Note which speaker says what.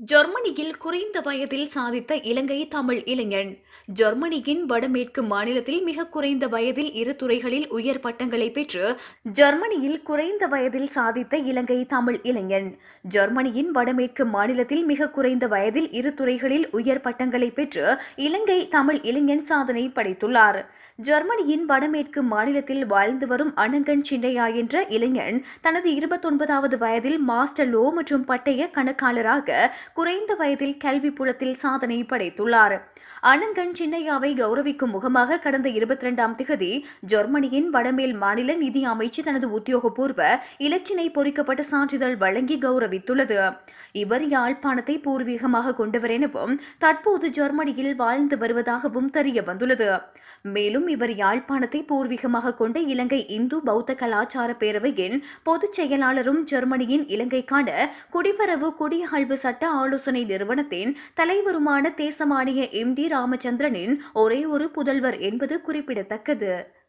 Speaker 1: ஜெர்மனியில் குறைந்த வயதில் சாதித்த இலங்கை தமிழ் இளைஞன் ஜெர்மனியின் வடமேற்கு மாநிலத்தில் மிக குறைந்த வயதில் இரு துறைகளில் உயர் பட்டங்களை பெற்று ஜெர்மனியில் குறைந்த வயதில் சாதித்த இலங்கை தமிழ் இளைஞன் ஜெர்மனியின் வடமேற்கு மாநிலத்தில் மிக குறைந்த வயதில் இரு துறைகளில் உயர் பட்டங்களை பெற்று இலங்கை தமிழ் இளைஞன் சாதனை படைத்துள்ளார் ஜெர்மனியின் வடமேற்கு மாநிலத்தில் வாழ்ந்து வரும் அனங்கன் சின்னையா என்ற இளைஞன் தனது இருபத்தொன்பதாவது வயதில் மாஸ்டர் லோ மற்றும் பட்டய கணக்காளராக குறைந்த வயதில் கல்வி புலத்தில் சாதனை படைத்துள்ளார் அனங்கன் சின்னையாவை கௌரவிக்கும் முகமாக கடந்த இருபத்தி ரெண்டாம் திகதி ஜெர்மனியின் வடமேல் மாநில நிதி அமைச்சு தனது உத்தியோகபூர்வ இலச்சினை பொறிக்கப்பட்ட சான்றிதழ் வழங்கி கௌரவித்துள்ளது இவர் யாழ்ப்பாணத்தை பூர்வீகமாக கொண்டவர் எனவும் தற்போது ஜெர்மனியில் வாழ்ந்து வருவதாகவும் தெரிய வந்துள்ளது மேலும் இவர் யாழ்ப்பாணத்தை பூர்வீகமாக கொண்ட இலங்கை இந்து பௌத்த கலாச்சார பேரவையின் பொதுச் செயலாளரும் ஜெர்மனியின் இலங்கைக்கான குடிவரவு குடியகழ்வு சட்ட ஆலோசனை நிறுவனத்தின் தலைவருமான தேசமானிய எம் டி ராமச்சந்திரனின் ஒரே ஒரு புதல்வர் என்பது குறிப்பிடத்தக்கது